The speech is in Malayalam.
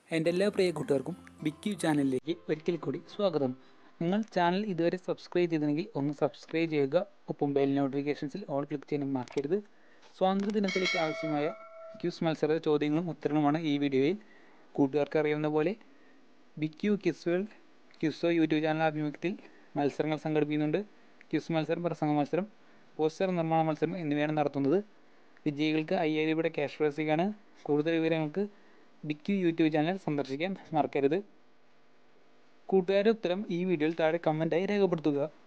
എൻ്റെ എല്ലാ പ്രിയ കൂട്ടുകാർക്കും ബിഗ് യു ചാനലിലേക്ക് ഒരിക്കൽ കൂടി സ്വാഗതം നിങ്ങൾ ചാനൽ ഇതുവരെ സബ്സ്ക്രൈബ് ചെയ്തില്ലെങ്കിൽ ഒന്ന് സബ്സ്ക്രൈബ് ചെയ്യുക ഒപ്പം ബെൽ നോട്ടിഫിക്കേഷൻസിൽ ഓൾ ക്ലിക്ക് ചെയ്യാൻ മറക്കരുത് സ്വാതന്ത്ര്യ ദിനത്തിലേക്ക് ആവശ്യമായ ക്യൂസ് മത്സര ചോദ്യങ്ങളും ഉത്തരങ്ങളുമാണ് ഈ വീഡിയോയിൽ കൂട്ടുകാർക്ക് അറിയാവുന്ന പോലെ ബിഗ് യു ക്യൂസ് വേൾഡ് ക്യൂസോ യൂട്യൂബ് ചാനൽ ആഭിമുഖ്യത്തിൽ മത്സരങ്ങൾ സംഘടിപ്പിക്കുന്നുണ്ട് ക്യൂസ് മത്സരം പ്രസംഗ മത്സരം പോസ്റ്റർ നിർമ്മാണ മത്സരം എന്നിവയാണ് നടത്തുന്നത് വിജയികൾക്ക് അയ്യായിരം രൂപയുടെ ക്യാഷ് പ്രൈസിക്കാണ് കൂടുതൽ വിവരങ്ങൾക്ക് ബിഗ് യു യൂട്യൂബ് ചാനൽ സന്ദർശിക്കാൻ മറക്കരുത് കൂട്ടുകാരുടെ ഉത്തരം ഈ വീഡിയോയിൽ താഴെ കമൻറ്റായി രേഖപ്പെടുത്തുക